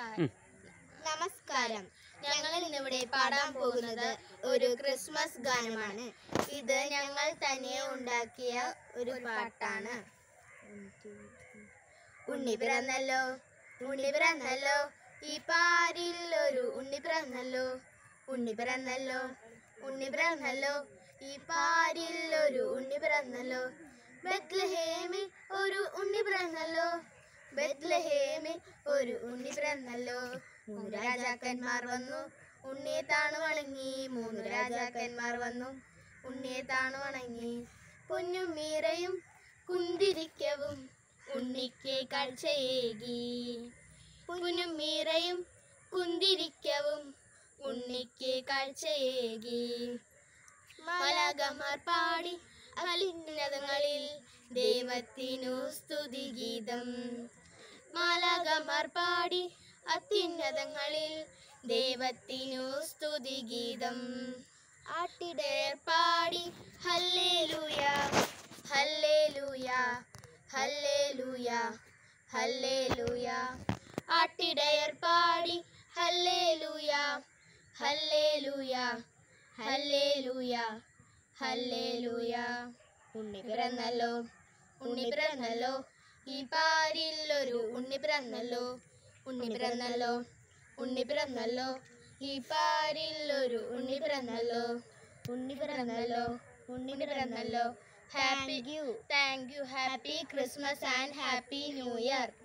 നമസ്കാരം നമസ്കാരം ഞങ്ങൾ ഇന്നിവിടെ പാടാൻ പോകുന്നത് ഒരു ക്രിസ്മസ് ഗാനമാണ് ഇത് ഞങ്ങൾ തനിയെ ഉണ്ടാക്കിയ ഒരു പാട്ടാണ് ഉണ്ണി പിറന്നല്ലോ ഉണ്ണി പിറന്നല്ലോ ഈ പാരിൽ ഒരു ഉണ്ണി പിറന്നല്ലോ ഉണ്ണി പിറന്നല്ലോ ഉണ്ണി പിറന്നല്ലോ ഈ പാരിൽ ഒരു ഉണ്ണി പിറന്നല്ലോ ബത്ലഹേമിൽ ഒരു ഉണ്ണി പിറന്നല്ലോ ബത്ലഹേമിൽ ഒരു ഉണ്ണി പിറന്നല്ലോ മൂന്ന് രാജാക്കന്മാർ വന്നു ഉണ്ണിയെ താണു വണങ്ങി മൂന്ന് രാജാക്കന്മാർ വന്നു ഉണ്ണിയെ താണു വണങ്ങി പൊന്നും മീറയും കുന്തിരിക്കവും ഉണ്ണിക്ക് കാഴ്ചയേകി പൊന്നും മീറയും കുന്തിരിക്കവും ഉണ്ണിക്ക് കാഴ്ചയേകി മലകമാർ പാടി അലിന്നതങ്ങളിൽ ദൈവത്തിനു സ്തുതിഗീതം മാലാകമാർ പാടി അത്യുന്നതങ്ങളിൽ ദൈവത്തിനു സ്തുതിഗീതം ആട്ടിടയർ പാടി ഹല്ലേലൂയ ഹല്ലേലൂയ ഹല്ലേലൂയ ഹല്ലേലൂയ ആട്ടിടയർ പാടി ഹല്ലേലൂയ ഹല്ലേലൂയ ഹല്ലേലൂയ ഹല്ലേലൂയ ഉണ്ണി പിറന്നല്ലോ ഉണ്ണി പിറന്നല്ലോ ഈ പാരിൽ ഒരു ഉണ്ണി പിറന്നല്ലോ ഉണ്ണി പിറന്നല്ലോ ഉണ്ണി പിറന്നല്ലോ ഈ പാരിൽ ഒരു ഉണ്ണി പിറന്നല്ലോ ഉണ്ണി പിറന്നല്ലോ ഉണ്ണി പിറന്നല്ലോ happy you thank you happy Christmas and happy new year